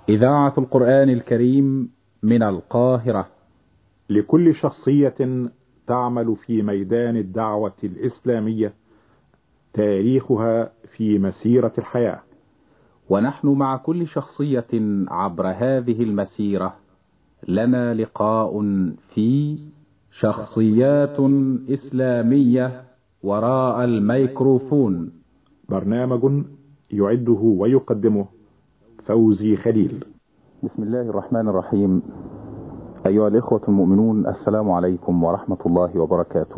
إذاعة القرآن الكريم من القاهرة لكل شخصية تعمل في ميدان الدعوة الإسلامية تاريخها في مسيرة الحياة ونحن مع كل شخصية عبر هذه المسيرة لنا لقاء في شخصيات إسلامية وراء الميكروفون برنامج يعده ويقدمه فوزي خليل بسم الله الرحمن الرحيم أيها الإخوة المؤمنون السلام عليكم ورحمة الله وبركاته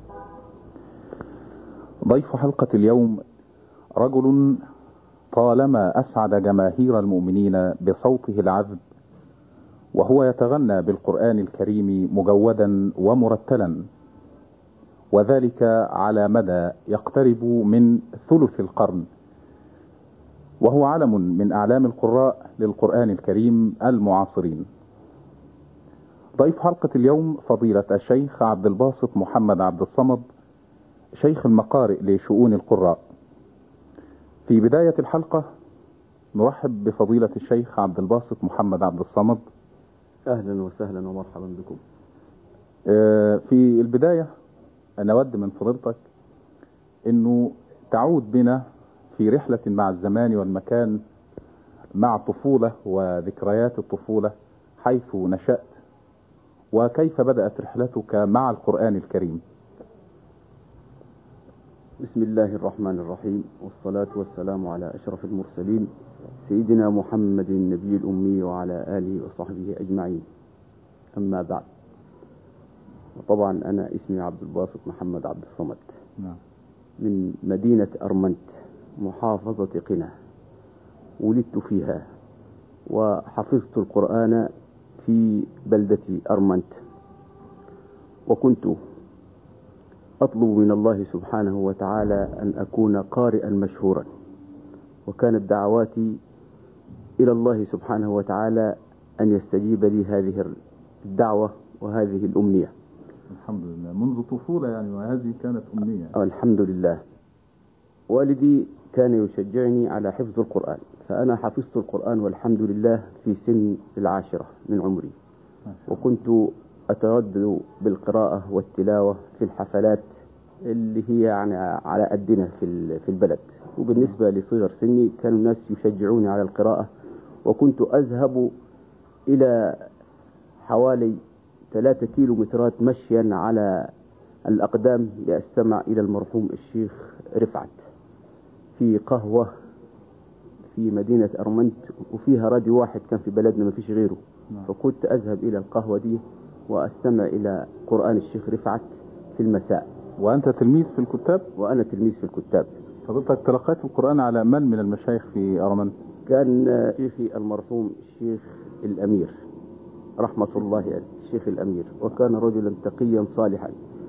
ضيف حلقة اليوم رجل طالما أسعد جماهير المؤمنين بصوته العذب وهو يتغنى بالقرآن الكريم مجودا ومرتلا وذلك على مدى يقترب من ثلث القرن وهو علم من أعلام القراء للقرآن الكريم المعاصرين ضيف حلقة اليوم فضيلة الشيخ عبد الباسط محمد عبد الصمد شيخ المقارئ لشؤون القراء في بداية الحلقة نرحب بفضيلة الشيخ عبد الباسط محمد عبد الصمد أهلا وسهلا ومرحبا بكم في البداية نود من فضيلتك أنه تعود بنا في رحلة مع الزمان والمكان مع الطفولة وذكريات الطفولة حيث نشأت وكيف بدأت رحلتك مع القرآن الكريم بسم الله الرحمن الرحيم والصلاة والسلام على أشرف المرسلين سيدنا محمد النبي الأمي وعلى آله وصحبه أجمعين أما بعد وطبعا أنا اسمي عبد الباسط محمد عبد الصمد نعم. من مدينة أرمنت محافظة قنا ولدت فيها وحفظت القرآن في بلدة أرمنت وكنت أطلب من الله سبحانه وتعالى أن أكون قارئا مشهورا وكانت دعواتي إلى الله سبحانه وتعالى أن يستجيب لي هذه الدعوة وهذه الأمنية الحمد لله منذ طفولة يعني وهذه كانت أمنية الحمد لله والدي كان يشجعني على حفظ القرآن فأنا حفظت القرآن والحمد لله في سن العاشرة من عمري وكنت أتردد بالقراءة والتلاوة في الحفلات اللي هي يعني على قدنا في في البلد وبالنسبة لصغر سني كانوا الناس يشجعوني على القراءة وكنت أذهب إلى حوالي ثلاثة كيلو مترات مشيا على الأقدام لأستمع إلى المرحوم الشيخ رفعت في قهوة في مدينة أرمنت وفيها راديو واحد كان في بلدنا ما فيش غيره فكنت أذهب إلى القهوة دي وأستمع إلى قرآن الشيخ رفعت في المساء وأنت تلميذ في الكتاب وأنا تلميذ في الكتاب فضلتك تلقيت القرآن على من من المشايخ في أرمنت كان شيخي المرحوم الشيخ الأمير رحمة الله عليه الشيخ الأمير وكان رجلا تقيا صالحا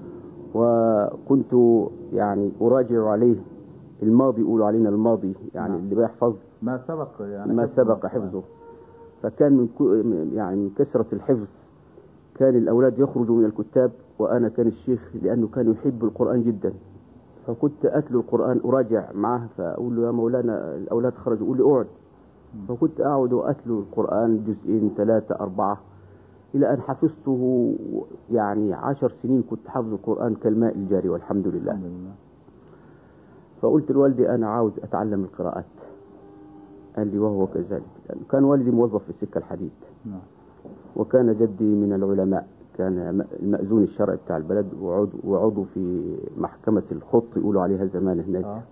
وكنت يعني أراجع عليه الماضي يقولوا علينا الماضي يعني نعم. اللي بيحفظ ما سبق يعني ما حفظ سبق القرآن. حفظه فكان من كو- يعني من كثرة الحفظ كان الأولاد يخرجوا من الكتاب وأنا كان الشيخ لأنه كان يحب القرآن جدا فكنت أتلو القرآن أراجع معه فأقول له يا مولانا الأولاد خرجوا يقول لي اقعد فكنت أقعد وأتلو القرآن جزئين ثلاثة أربعة إلى أن حفظته يعني عشر سنين كنت حافظ القرآن كالماء الجاري والحمد لله الحمد لله فقلت لوالدي أنا عاوز أتعلم القراءات قال لي وهو كذلك لأنه كان والدي موظف في السكة الحديد نعم. وكان جدي من العلماء كان م- المأذون الشرعي بتاع البلد وعضو, وعضو في محكمة الخط يقولوا عليها زمان هناك آه.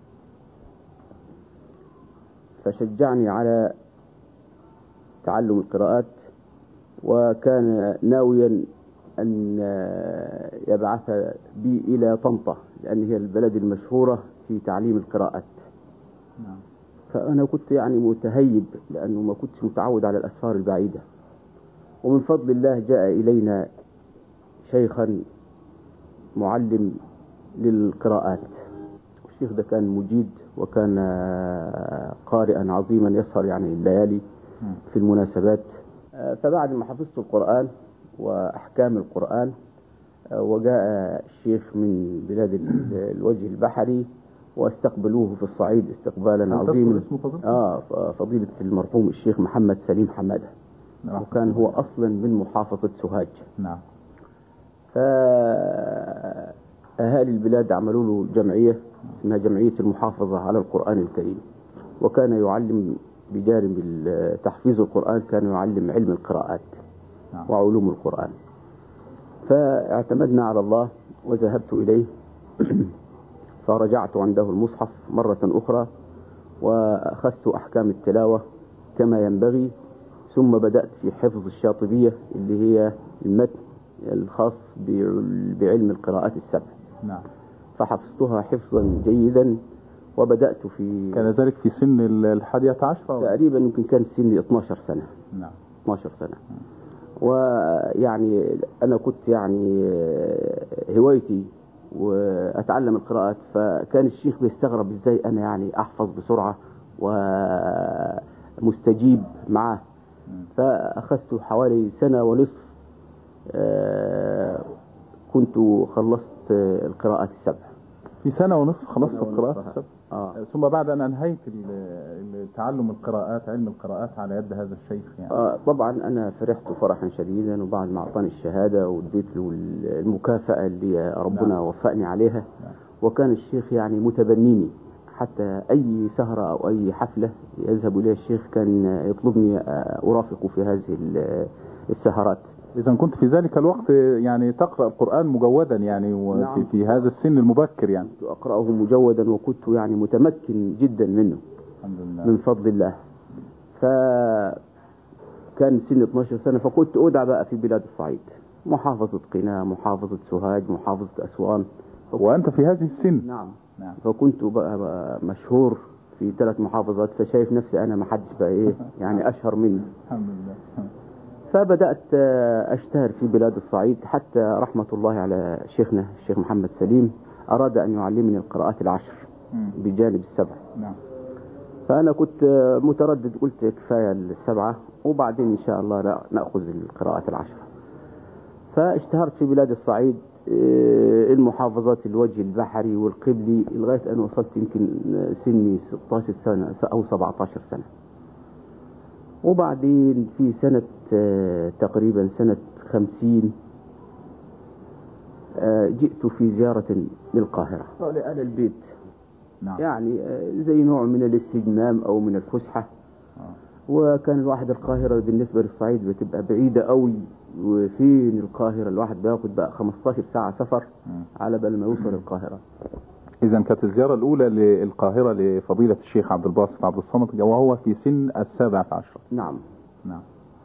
فشجعني على تعلم القراءات وكان ناويا أن يبعث بي إلى طنطا لأن هي البلد المشهورة في تعليم القراءات نعم. فأنا كنت يعني متهيب لأنه ما كنتش متعود على الأسفار البعيدة ومن فضل الله جاء إلينا شيخا معلم للقراءات الشيخ ده كان مجيد وكان قارئا عظيما يسهر يعني الليالي مم. في المناسبات آه، فبعد ما حفظت القرآن وأحكام القرآن آه، وجاء الشيخ من بلاد ال- الوجه البحري واستقبلوه في الصعيد استقبالا هل عظيما تذكر اسمه فضيلة؟ اه ف- فضيلة المرحوم الشيخ محمد سليم حمادة نعم. وكان هو أصلا من محافظة سوهاج نعم فأهالي البلاد عملوا له جمعية اسمها جمعية المحافظة على القرآن الكريم وكان يعلم بجانب ال- تحفيظ القرآن كان يعلم علم القراءات نعم. وعلوم القرآن فاعتمدنا على الله وذهبت إليه فرجعت عنده المصحف مرة أخرى وأخذت أحكام التلاوة كما ينبغي ثم بدأت في حفظ الشاطبية اللي هي المتن الخاص بعل- بعلم القراءات السبع نعم فحفظتها حفظا جيدا وبدأت في كان ذلك في سن ال- الحادية عشرة تقريبا يمكن كان سني 12 سنة نعم 12 سنة ويعني أنا كنت يعني هوايتي وأتعلم القراءات فكان الشيخ بيستغرب إزاي أنا يعني أحفظ بسرعة ومستجيب معاه فأخذت حوالي سنة ونصف آه، كنت خلصت القراءات السبع في سنة ونصف خلصت سنة القراءات ونصف. السبع آه. ثم بعد أن أنهيت ال- ال- تعلم القراءات علم القراءات على يد هذا الشيخ يعني آه طبعا انا فرحت فرحا شديدا وبعد ما اعطاني الشهاده واديت له المكافاه اللي ربنا نعم. وفقني عليها نعم. وكان الشيخ يعني متبنيني حتى اي سهره او اي حفله يذهب اليها الشيخ كان يطلبني آه، ارافقه في هذه ال- السهرات إذا كنت في ذلك الوقت يعني تقرأ القرآن مجودا يعني وفي نعم. في هذا السن المبكر يعني كنت اقراه مجودا وكنت يعني متمكن جدا منه الحمد لله من فضل الله فكان سن 12 سنة فكنت أدعى بقى في بلاد الصعيد محافظة قنا محافظة سوهاج محافظة أسوان وأنت في هذه السن نعم نعم فكنت بقى, بقى مشهور في ثلاث محافظات فشايف نفسي أنا ما حدش بقى إيه يعني أشهر مني الحمد لله فبدأت آه، أشتهر في بلاد الصعيد حتى رحمة الله على شيخنا الشيخ محمد سليم أراد أن يعلمني القراءات العشر مم. بجانب السبع نعم فأنا كنت متردد قلت كفاية السبعة وبعدين إن شاء الله لا نأخذ القراءات العشرة فاشتهرت في بلاد الصعيد آه، المحافظات الوجه البحري والقبلي لغاية أن وصلت يمكن سني 16 سنة أو 17 سنة وبعدين في سنة آه، تقريبا سنة 50 آه، جئت في زيارة للقاهرة على البيت نعم يعني آه، زي نوع من الاستجمام او من الفسحه آه. وكان الواحد القاهره بالنسبه للصعيد بتبقى بعيده قوي وفين القاهره الواحد بياخد بقى 15 ساعه سفر مم. على بال ما يوصل القاهره إذا كانت الزيارة الأولى للقاهرة لفضيلة الشيخ عبد الباسط عبد الصمد وهو في سن السابعة عشر نعم نعم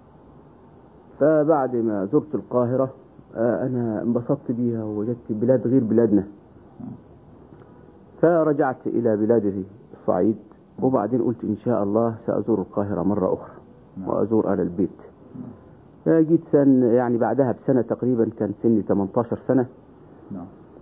فبعد ما زرت القاهره آه، انا انبسطت بيها ووجدت بلاد غير بلادنا فرجعت الى بلاد الصعيد وبعدين قلت ان شاء الله سازور القاهره مره اخرى نعم. وازور اهل البيت فجيت سن يعني بعدها بسنه تقريبا كان سني 18 سنه نعم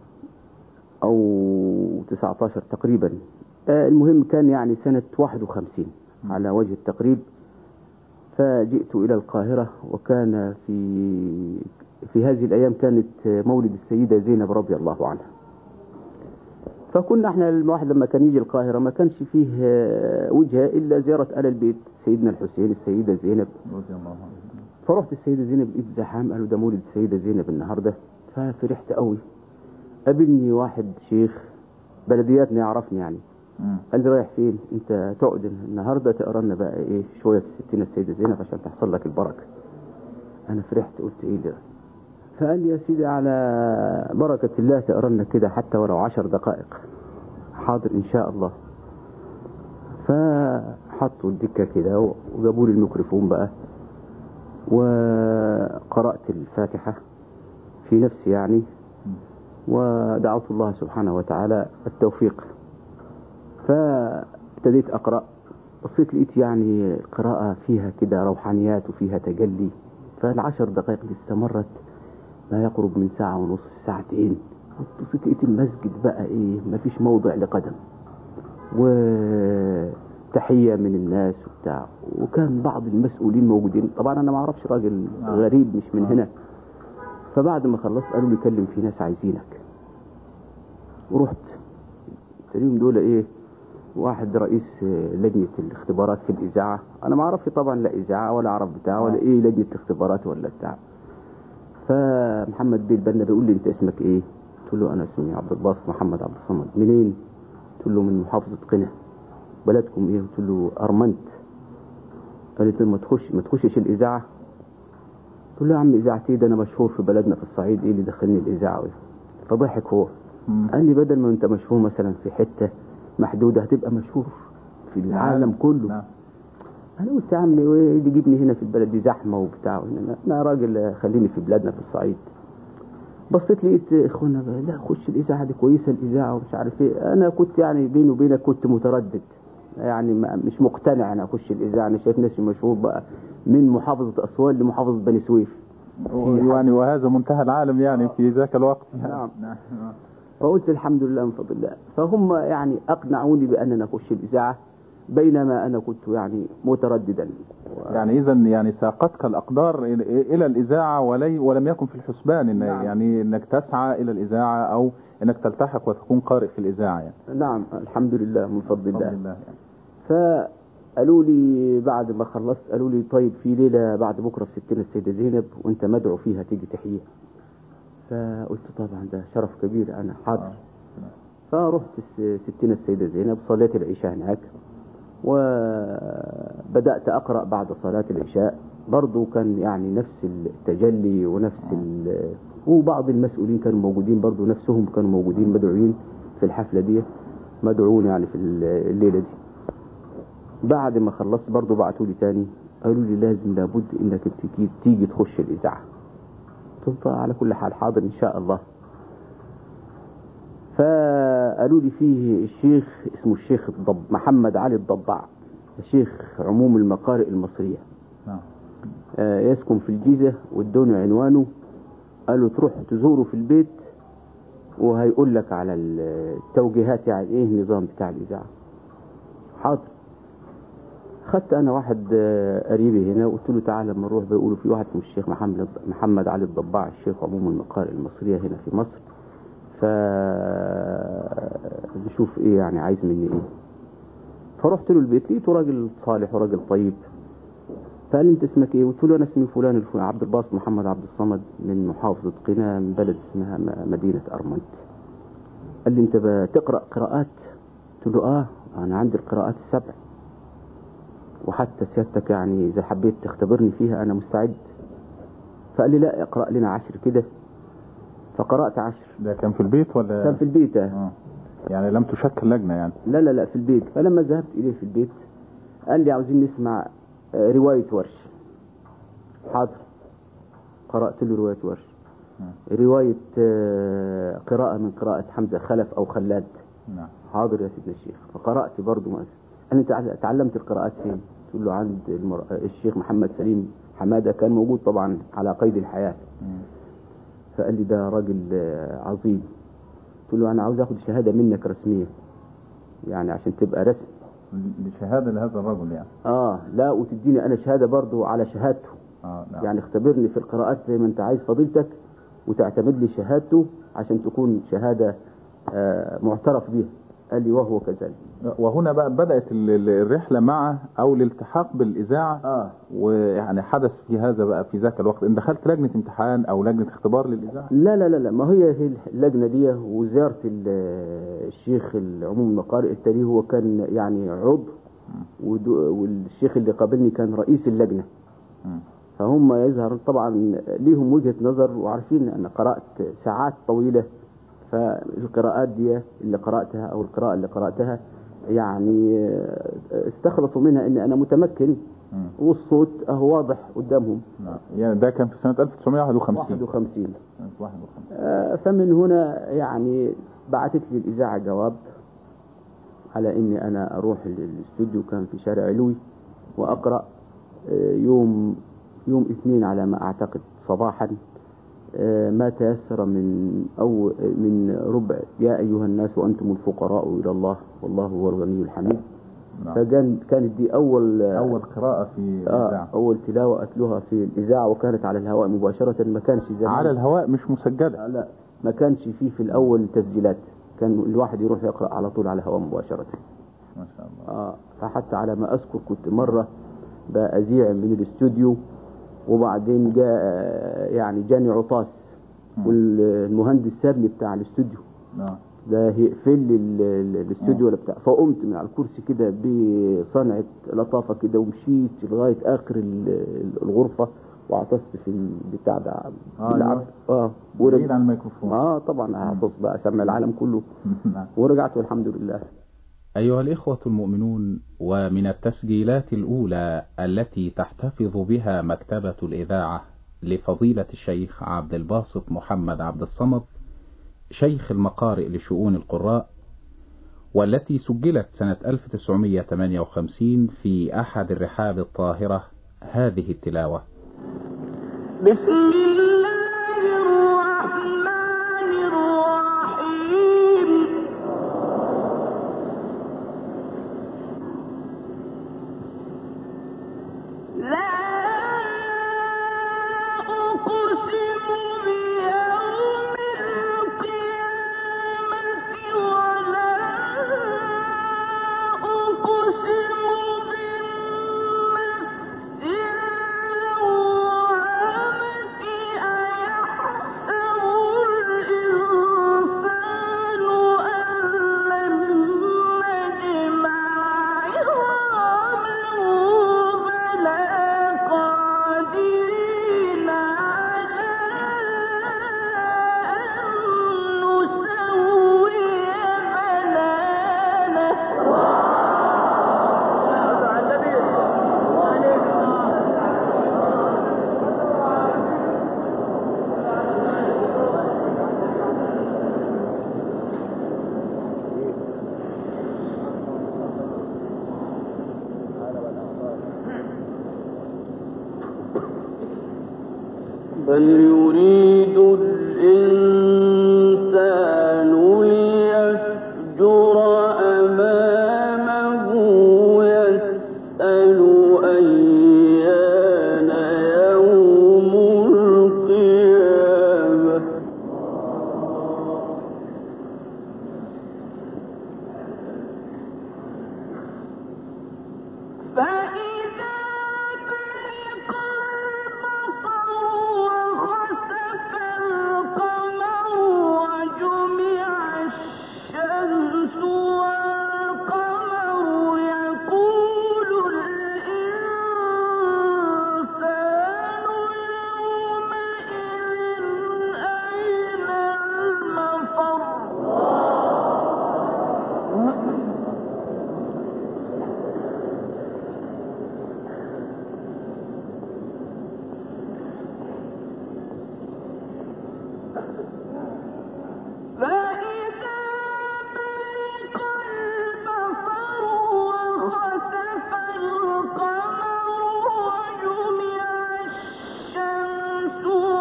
او 19 تقريبا آه، المهم كان يعني سنه 51 على وجه التقريب فجئت الى القاهره وكان في في هذه الايام كانت مولد السيده زينب رضي الله عنها فكنا احنا الواحد لما كان يجي القاهره ما كانش فيه آه، وجهه الا زياره ال البيت سيدنا الحسين السيده زينب رضي الله عنه فرحت السيدة زينب لقيت زحام قالوا ده مولد السيدة زينب النهاردة ففرحت قوي قابلني واحد شيخ بلدياتنا يعرفني يعني مم. قال لي رايح فين انت تقعد النهارده تقرا لنا بقى ايه شويه في ستين السيده زينب عشان تحصل لك البركه انا فرحت قلت ايه ده فقال لي يا سيدي على بركه الله تقرا لنا كده حتى ولو عشر دقائق حاضر ان شاء الله فحطوا الدكه كده وجابوا لي الميكروفون بقى وقرات الفاتحه في نفسي يعني ودعوت الله سبحانه وتعالى التوفيق فابتديت اقرا بصيت لقيت يعني القراءة فيها كده روحانيات وفيها تجلي فالعشر دقائق دي استمرت ما يقرب من ساعة ونص ساعتين بصيت لقيت المسجد بقى ايه ما فيش موضع لقدم وتحية من الناس وبتاع وكان بعض المسؤولين موجودين طبعا انا ما اعرفش راجل آه. غريب مش من آه. هنا فبعد ما خلصت قالوا لي كلم في ناس عايزينك ورحت تريهم دول ايه واحد رئيس آه، لجنة الاختبارات في الإذاعة أنا ما أعرفش طبعا لا إذاعة ولا أعرف بتاع ولا إيه لجنة اختبارات ولا بتاع فمحمد بيه البنا بيقول لي أنت اسمك إيه؟ قلت له أنا اسمي عبد الباسط محمد عبد الصمد منين؟ قلت له من محافظة قنا بلدكم إيه؟ قلت له أرمنت قال لي ما تخش ما تخشش الإذاعة قلت له يا عم إذاعة إيه ده أنا مشهور في بلدنا في الصعيد إيه اللي دخلني الإذاعة فضحك هو مم. قال لي بدل ما انت مشهور مثلا في حته محدوده هتبقى مشهور في العالم كله نعم. انا قلت يا عمي وايه اللي يجيبني هنا في البلد دي زحمه وبتاع انا أنا راجل خليني في بلادنا في الصعيد بصيت لقيت اخوانا بقى، لا خش الاذاعه دي كويسه الاذاعه ومش عارف ايه انا كنت يعني بيني وبينك كنت متردد يعني ما مش مقتنع انا اخش الاذاعه انا شايف نفسي مشهور بقى من محافظه اسوان لمحافظه بني سويف يعني وهذا منتهى العالم يعني في ذاك الوقت نعم. نعم فقلت الحمد لله من فضل الله فهم يعني اقنعوني بان انا اخش الاذاعه بينما انا كنت يعني مترددا يعني اذا يعني ساقتك الاقدار الى إلى الاذاعه ولي ولم يكن في الحسبان إن نعم. يعني انك تسعى الى الاذاعه او انك تلتحق وتكون قارئ في الاذاعه يعني نعم الحمد لله من فضل بفضل الله الله يعني. فقالوا لي بعد ما خلصت قالوا لي طيب في ليله بعد بكره في ستنا السيده زينب وانت مدعو فيها تيجي تحييها فقلت طبعا ده شرف كبير انا حاضر فرحت الس- ستنا السيده زينب صليت العشاء هناك وبدات اقرا بعد صلاه العشاء برضو كان يعني نفس التجلي ونفس ال وبعض المسؤولين كانوا موجودين برضو نفسهم كانوا موجودين مدعوين في الحفله دي مدعوون يعني في الليله دي بعد ما خلصت برضو بعتوا لي تاني قالوا لي لازم لابد انك تيجي, تيجي تخش الاذاعه قلت على كل حال حاضر ان شاء الله فقالوا لي فيه الشيخ اسمه الشيخ الضب محمد علي الضباع الشيخ عموم المقارئ المصريه نعم آه، يسكن في الجيزه وادوني عنوانه قالوا تروح تزوره في البيت وهيقول لك على التوجيهات يعني ايه النظام بتاع الاذاعه حاضر خدت انا واحد آه، قريبي هنا وقلت له تعالى لما نروح بيقولوا في واحد اسمه الشيخ محمد محمد علي الضباع الشيخ عموم المقارئ المصريه هنا في مصر ف نشوف ايه يعني عايز مني ايه فرحت له البيت لقيته راجل صالح وراجل طيب فقال لي انت اسمك ايه؟ قلت له انا اسمي فلان الفلان عبد الباسط محمد عبد الصمد من محافظه قنا من بلد اسمها م- مدينه ارمنت. قال لي انت بتقرا قراءات؟ قلت له اه انا عندي القراءات السبع. وحتى سيادتك يعني اذا حبيت تختبرني فيها انا مستعد. فقال لي لا اقرا لنا عشر كده. فقرات عشر ده كان في البيت ولا كان في البيت آه. آه. يعني لم تشكل لجنه يعني لا لا لا في البيت فلما ذهبت إليه في البيت قال لي عاوزين نسمع آه، رواية ورش حاضر قرأت له رواية ورش رواية آه، قراءة من قراءة حمزة خلف أو خلاد نعم حاضر يا سيدنا الشيخ فقرأت برضه ما أنا تع- تعلمت القراءات فين؟ قلت له عند المر... الشيخ محمد سليم حمادة كان موجود طبعا على قيد الحياة مم. فقال لي ده راجل آه، عظيم قلت له أنا عاوز آخد شهادة منك رسمية يعني عشان تبقى رسم لشهاده لهذا الرجل يعني اه لا وتديني انا شهاده برضو على شهادته اه نعم يعني اختبرني في القراءات زي ما انت عايز فضيلتك وتعتمد لي شهادته عشان تكون شهاده آه معترف بها قال لي وهو كذلك وهنا بقى بدات ال- ال- الرحله مع او الالتحاق بالاذاعه اه ويعني حدث في هذا بقى في ذاك الوقت ان دخلت لجنه امتحان او لجنه اختبار للاذاعه لا لا لا لا ما هي هي اللجنه دي وزياره ال- الشيخ العموم المقارئ التالي هو كان يعني عضو ودو- والشيخ اللي قابلني كان رئيس اللجنه مم. فهم يظهر طبعا ليهم وجهة نظر وعارفين أن قرأت ساعات طويلة فالقراءات دي اللي قرأتها أو القراءة اللي قرأتها يعني استخلصوا منها أن أنا متمكن مم. والصوت أهو واضح قدامهم نعم يعني ده كان في سنه 1951 51 سنة 51 آه، فمن هنا يعني بعثت لي الإذاعة جواب على إني أنا أروح ال- الاستوديو كان في شارع علوي وأقرأ آه، يوم يوم اثنين على ما أعتقد صباحا آه، ما تيسر من أو من ربع يا أيها الناس وأنتم الفقراء إلى الله والله هو الغني الحميد نعم. فكان كانت دي أول اول قراءه في آه الاذاعه أول تلاوة أتلوها في الإذاعة وكانت على الهواء مباشرة ما كانش زمان على الهواء مش مسجله لا ما كانش فيه في الاول تسجيلات كان الواحد يروح يقرأ على طول على الهواء مباشرة ما شاء الله آه فحتى على ما أذكر كنت مرة بأذيع من الاستوديو وبعدين جاء آه، يعني جاني عطاس مم. والمهندس سابني بتاع الاستوديو نعم ده هيقفل لي ال- ال- الاستوديو ولا بتاع فقمت من على الكرسي كده بصنعة لطافة كده ومشيت لغاية آخر ال- ال- الغرفة وعطست في البتاع ده آه، بالعب اه بعيد ورجع عن الميكروفون اه طبعا هعطس بقى اسمع العالم كله نعم. ورجعت والحمد لله أيها الإخوة المؤمنون ومن التسجيلات الأولى التي تحتفظ بها مكتبة الإذاعة لفضيلة الشيخ عبد الباسط محمد عبد الصمد شيخ المقارئ لشؤون القراء والتي سجلت سنة 1958 في أحد الرحاب الطاهرة هذه التلاوة بسم الله الرحمن الرحيم لا أقسم بيوم القيامة ولا أقسم بالنفس اللوامة أيحسب الإنسان أن لن نجمع عظامه بلى قادرين على أن نسوي بنانه بل يريد الإنسان ليفجر أمامه يسأل أيان يوم القيامة فإذا برق البصر وخسف القمر وجمع الشمس والقمر يقول الإنسان يومئذ أين المفر فإذا برق البصر وخسف القمر وجمع الشمس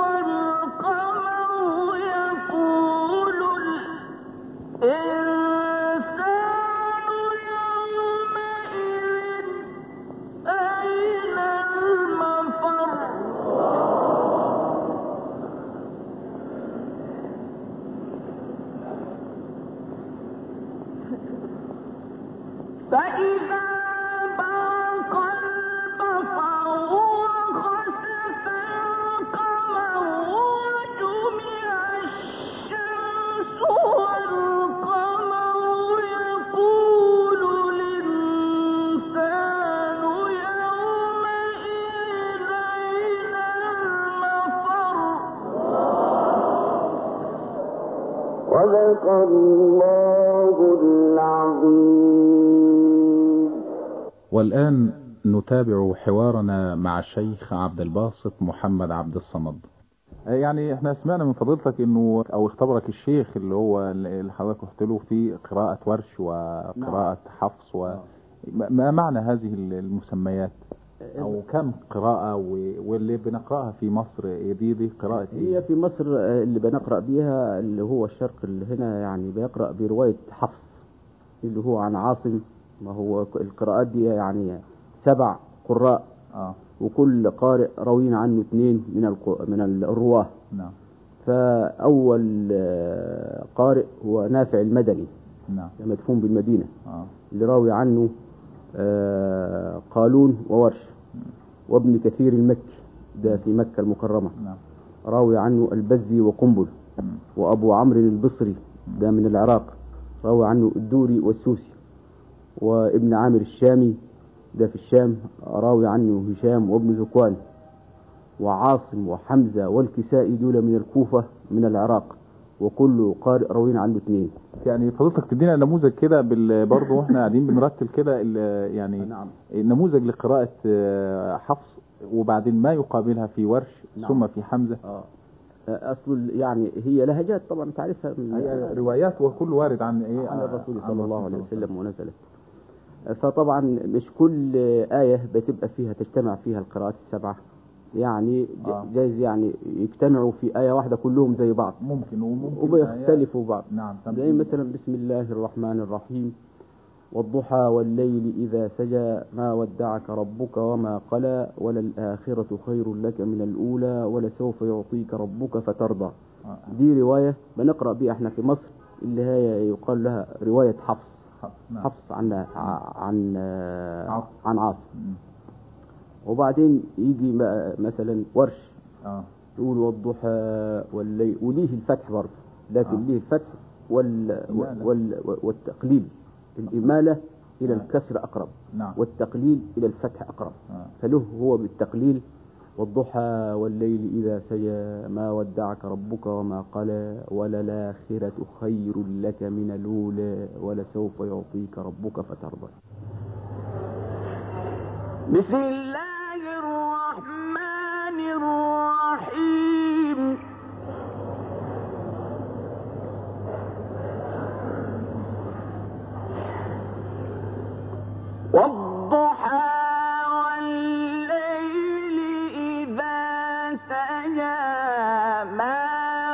والقمر يقول الإنسان يومئذ أين المفر فإذا برق البصر وخسف القمر وجمع الشمس والقمر يقول الإنسان يومئذ أين المفر صدق الله العظيم والآن نتابع حوارنا مع الشيخ عبد الباسط محمد عبد الصمد يعني احنا سمعنا من فضيلتك انه او اختبرك الشيخ اللي هو اللي حضرتك رحت له في قراءة ورش وقراءة حفص و ما معنى هذه المسميات او كم قراءة و- واللي بنقرأها في مصر دي دي قراءة هي ايه في مصر آه، اللي بنقرأ بيها اللي هو الشرق اللي هنا يعني بيقرأ برواية حفص اللي هو عن عاصم ما هو ك- القراءات دي يعني سبع قراء اه وكل قارئ روين عنه اثنين من الق- من الرواه نعم فأول آه، قارئ هو نافع المدني نعم مدفون بالمدينة اه اللي راوي عنه آه، قالون وورش وابن كثير المكي ده في مكة المكرمة نعم راوي عنه البزي وقنبل مم. وأبو عمرو البصري ده من العراق روى عنه الدوري والسوسي وابن عامر الشامي ده في الشام راوي عنه هشام وابن ذكوان وعاصم وحمزة والكسائي دول من الكوفة من العراق وكل قارئ راوين عنه اثنين يعني فضلتك تدينا نموذج كده بال... برضه واحنا قاعدين بنرتل كده ال- يعني نعم. نموذج لقراءة آه، حفص وبعدين ما يقابلها في ورش نعم. ثم في حمزة اه أصل يعني هي لهجات طبعا تعرفها من هي روايات وكل وارد عن ايه عن الرسول عن صلى الله عليه الرسول وسلم ونزلت فطبعا مش كل آية بتبقى فيها تجتمع فيها القراءات السبعة يعني ج- آه. جايز يعني يجتمعوا في آية واحدة كلهم زي بعض ممكن وممكن وبيختلفوا بعض نعم تمام. زي مثلا بسم الله الرحمن الرحيم والضحى والليل إذا سجى ما ودعك ربك وما قلى وللآخرة خير لك من الأولى ولسوف يعطيك ربك فترضى آه. دي رواية بنقرأ بيها احنا في مصر اللي هي يقال لها رواية حفص نعم. حفص عن عن عاصم. عن عاصم مم. وبعدين يجي م- مثلا ورش اه يقول والضحى والليل وليه الفتح برضه لكن آه. ليه الفتح وال إمالة. وال والتقليل الإمالة إلى آه. الكسر أقرب نعم والتقليل إلى الفتح أقرب آه. فله هو بالتقليل والضحى والليل إذا سجى ما ودعك ربك وما قلى وللآخرة خير لك من الأولى ولسوف يعطيك ربك فترضى بسم الله الرحمن الرحيم والضحى والليل إذا سجى ما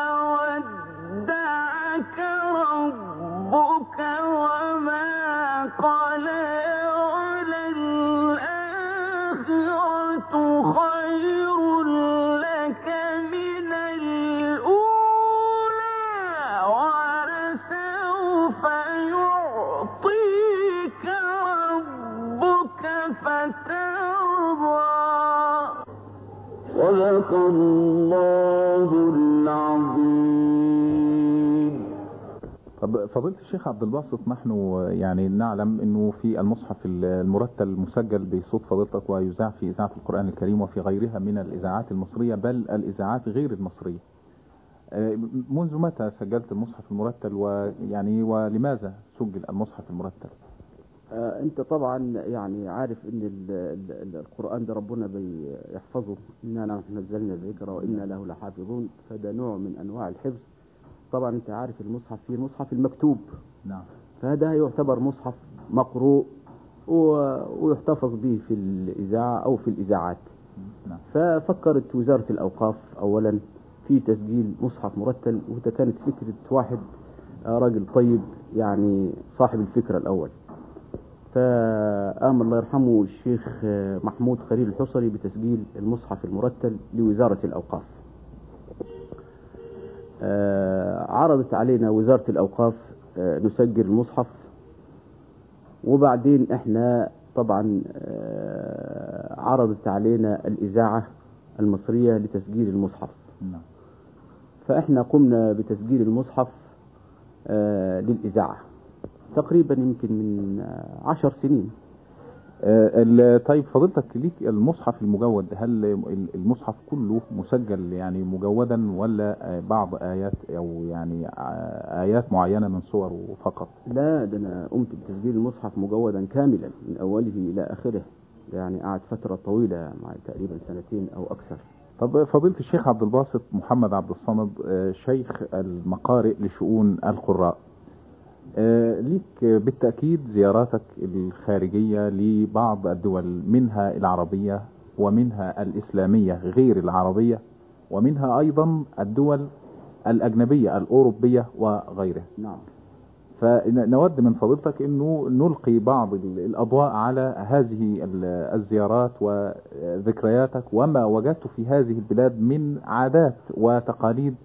ودعك ربك وما قلى وللآخرة خير لك من الأولى ولسوف يعطيك ربك فترضى صدق الله العظيم طب فضيلة الشيخ عبد الباسط نحن يعني نعلم انه في المصحف المرتل مسجل بصوت فضيلتك ويذاع في اذاعة القرآن الكريم وفي غيرها من الاذاعات المصرية بل الاذاعات غير المصرية. آه، منذ متى سجلت المصحف المرتل ويعني ولماذا سجل المصحف المرتل؟ آه، انت طبعا يعني عارف ان ال ال ال القرآن ده ربنا بيحفظه إنا نحن نزلنا الذكر وإنا له لحافظون فده نوع من أنواع الحفظ طبعا انت عارف المصحف فيه المصحف المكتوب نعم فهذا يعتبر مصحف مقروء و- ويحتفظ به في الإذاعة أو في الإذاعات نعم ففكرت وزارة الأوقاف أولا في تسجيل مصحف مرتل وده كانت فكرة واحد آه، راجل طيب يعني صاحب الفكرة الأول فقام الله يرحمه الشيخ آه، محمود خليل الحصري بتسجيل المصحف المرتل لوزارة الأوقاف آه، عرضت علينا وزارة الأوقاف آه، نسجل المصحف وبعدين احنا طبعا آه، عرضت علينا الإذاعة المصرية لتسجيل المصحف نعم فاحنا قمنا بتسجيل المصحف آه، للإذاعة تقريبا يمكن من آه، عشر سنين آه، ال- طيب فضيلتك ليك المصحف المجود هل المصحف كله مسجل يعني مجودا ولا آه، بعض آيات أو يعني آه، آيات معينة من صوره فقط لا ده أنا قمت بتسجيل المصحف مجودا كاملا من أوله إلى آخره يعني قعد فترة طويلة مع تقريبا سنتين أو أكثر طب فضيلة الشيخ عبد الباسط محمد عبد الصمد آه، شيخ المقارئ لشؤون القراء آه، ليك بالتأكيد زياراتك الخارجية لبعض الدول منها العربية ومنها الإسلامية غير العربية ومنها أيضا الدول الأجنبية الأوروبية وغيرها نعم فنود من فضيلتك انه نلقي بعض ال- الاضواء على هذه ال- الزيارات وذكرياتك وما وجدت في هذه البلاد من عادات وتقاليد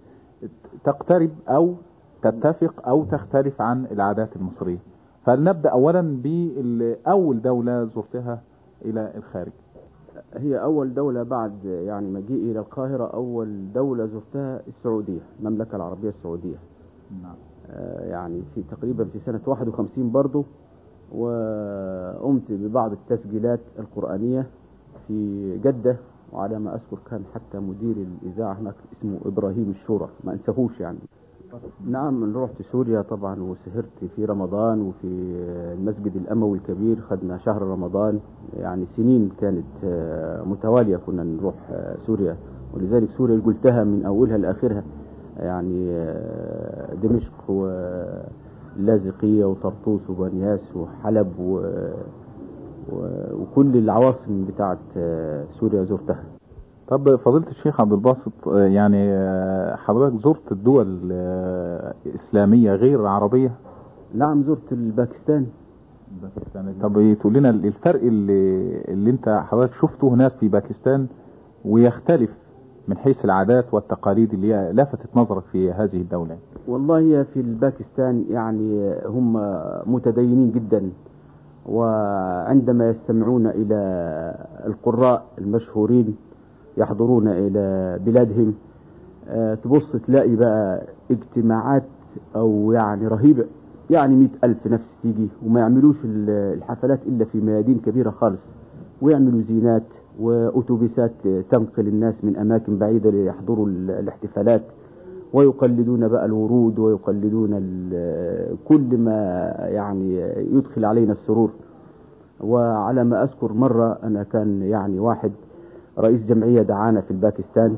تقترب او تتفق او تختلف عن العادات المصرية فلنبدأ اولا باول دولة زرتها الى الخارج هي أول دولة بعد يعني مجيئي إلى القاهرة أول دولة زرتها السعودية المملكة العربية السعودية نعم آه، يعني في تقريبا في سنة 51 برضه وقمت ببعض التسجيلات القرآنية في جدة وعلى ما أذكر كان حتى مدير الإذاعة هناك اسمه إبراهيم الشورى ما أنساهوش يعني نعم رحت سوريا طبعا وسهرت في رمضان وفي المسجد الأموي الكبير خدنا شهر رمضان يعني سنين كانت آه، متوالية كنا نروح آه، سوريا ولذلك سوريا قلتها من أولها لآخرها يعني آه، دمشق واللاذقية وطرطوس وبنياس وحلب و و- وكل العواصم بتاعت آه، سوريا زرتها طب فضيلة الشيخ عبد الباسط آه، يعني آه، حضرتك زرت الدول آه، إسلامية غير عربية نعم زرت الباكستان طب تقول لنا الفرق اللي, اللي انت حضرتك شفته هناك في باكستان ويختلف من حيث العادات والتقاليد اللي هي لفتت نظرك في هذه الدولة والله هي في الباكستان يعني هم متدينين جدا وعندما يستمعون إلى القراء المشهورين يحضرون إلى بلادهم آه، تبص تلاقي بقى اجتماعات أو يعني رهيبة يعني مئة ألف نفس تيجي وما يعملوش ال- الحفلات إلا في ميادين كبيرة خالص ويعملوا زينات وأتوبيسات تنقل الناس من أماكن بعيدة ليحضروا ال- الاحتفالات ويقلدون بقى الورود ويقلدون ال- كل ما يعني يدخل علينا السرور وعلى ما أذكر مرة أنا كان يعني واحد رئيس جمعية دعانا في الباكستان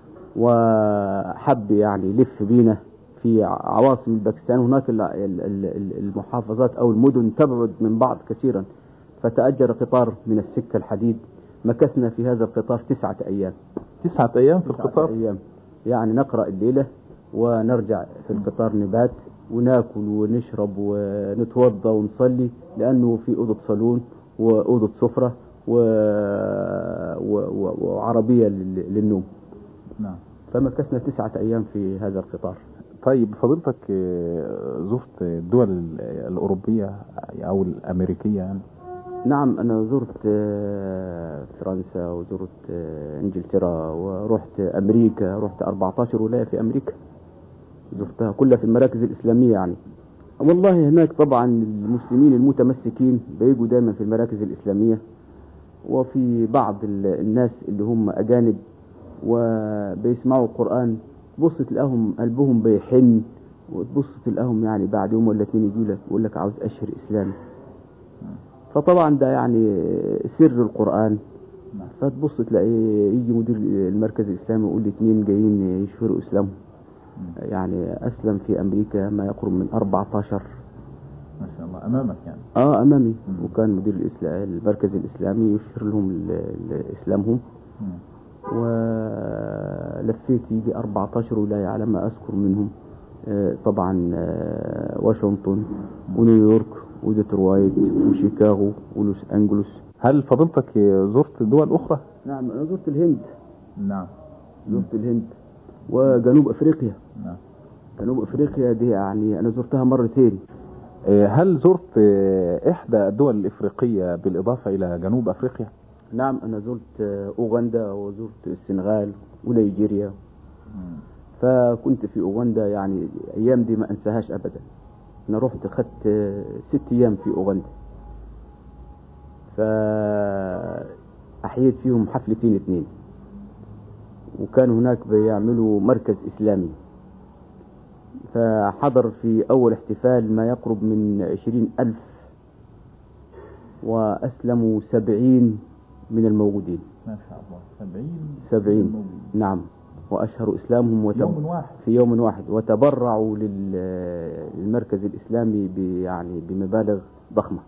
وحب يعني يلف بينا في عواصم الباكستان هناك ال- ال- ال- المحافظات أو المدن تبعد من بعض كثيرا فتأجر قطار من السكة الحديد مكثنا في هذا القطار تسعة أيام تسعة أيام في تسعة القطار أيام يعني نقرأ الليلة ونرجع في القطار نبات وناكل ونشرب ونتوضى ونصلي لأنه في أوضة صالون وأوضة سفرة و... و... و... وعربية لل- للنوم نعم فمكثنا تسعة أيام في هذا القطار طيب فضيلتك آه، زرت الدول ال- الأوروبية أو الأمريكية يعني نعم أنا زرت آه، فرنسا وزرت آه، إنجلترا ورحت أمريكا رحت 14 ولاية في أمريكا زرتها كلها في المراكز الإسلامية يعني والله هناك طبعا المسلمين المتمسكين بيجوا دايما في المراكز الإسلامية وفي بعض ال- الناس اللي هم أجانب وبيسمعوا القرآن تبص تلاقيهم قلبهم بيحن وتبص تلاقيهم يعني بعد يوم ولا اتنين يجوا لك يقول لك عاوز أشهر إسلامي فطبعا ده يعني سر القرآن فتبص تلاقي يجي مدير المركز الإسلامي يقول لي اتنين جايين يشهروا إسلامهم يعني أسلم في أمريكا ما يقرب من 14 ما شاء الله أمامك يعني اه امامي مم. وكان مدير الإسلا- المركز الاسلامي يشهر لهم ال- ال- اسلامهم مم. ولفيت يجي 14 ولايه على ما اذكر منهم آه، طبعا آه، واشنطن ونيويورك وديترويت وشيكاغو ولوس انجلوس هل فضيلتك زرت دول أخرى؟ نعم انا زرت الهند نعم زرت الهند وجنوب افريقيا نعم جنوب افريقيا دي يعني انا زرتها مرتين آه، هل زرت آه، إحدى الدول الإفريقية بالإضافة إلى جنوب أفريقيا؟ نعم انا زرت آه، اوغندا وزرت السنغال ونيجيريا فكنت في اوغندا يعني ايام دي ما انساهاش ابدا انا رحت خدت آه، ست ايام في اوغندا فاحييت فيهم حفلتين اتنين وكان هناك بيعملوا مركز اسلامي فحضر في اول احتفال ما يقرب من عشرين الف واسلموا سبعين من الموجودين ما شاء الله سبعين سبعين نعم وأشهروا إسلامهم وتب... يوم واحد في يوم واحد وتبرعوا لل- للمركز الإسلامي ب- يعني بمبالغ ضخمة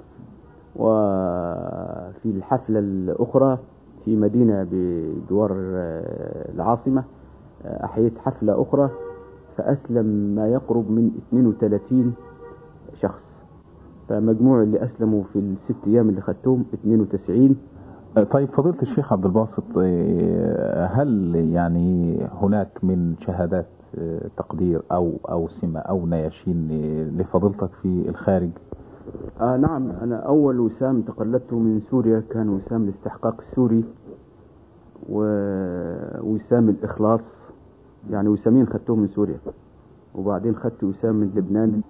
وفي الحفلة الأخرى في مدينة بجوار آه، العاصمة آه، أحييت حفلة أخرى فأسلم ما يقرب من 32 شخص فمجموع اللي أسلموا في الست أيام اللي خدتهم 92 طيب فضيلة الشيخ عبد الباسط آه، هل يعني هناك من شهادات آه، تقدير أو أو سمة أو نياشين لفضيلتك في الخارج؟ آه نعم أنا أول وسام تقلدته من سوريا كان وسام الاستحقاق السوري ووسام الإخلاص يعني وسامين خدتهم من سوريا وبعدين خدت وسام من لبنان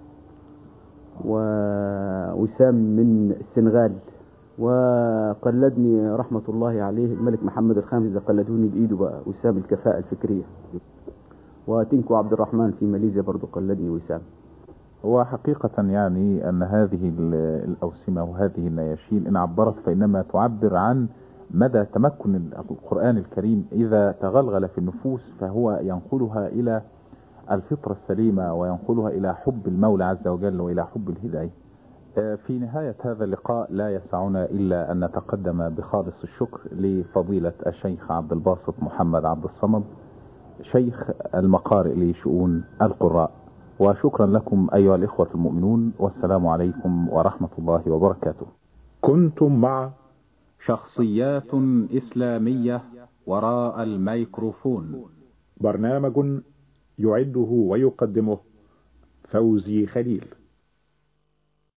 ووسام من السنغال وقلدني رحمة الله عليه الملك محمد الخامس إذا قلدوني بإيده بقى وسام الكفاءة الفكرية وتنكو عبد الرحمن في ماليزيا برضو قلدني وسام هو حقيقة يعني أن هذه ال- الأوسمة وهذه النياشين إن عبرت فإنما تعبر عن مدى تمكن القرآن الكريم إذا تغلغل في النفوس فهو ينقلها إلى الفطرة السليمة وينقلها إلى حب المولى عز وجل وإلى حب الهداية آه، في نهاية هذا اللقاء لا يسعنا إلا أن نتقدم بخالص الشكر لفضيلة الشيخ عبد الباسط محمد عبد الصمد شيخ المقارئ لشؤون القراء وشكرا لكم أيها الإخوة المؤمنون والسلام عليكم ورحمة الله وبركاته كنتم مع شخصيات إسلامية وراء الميكروفون برنامج يعده ويقدمه فوزي خليل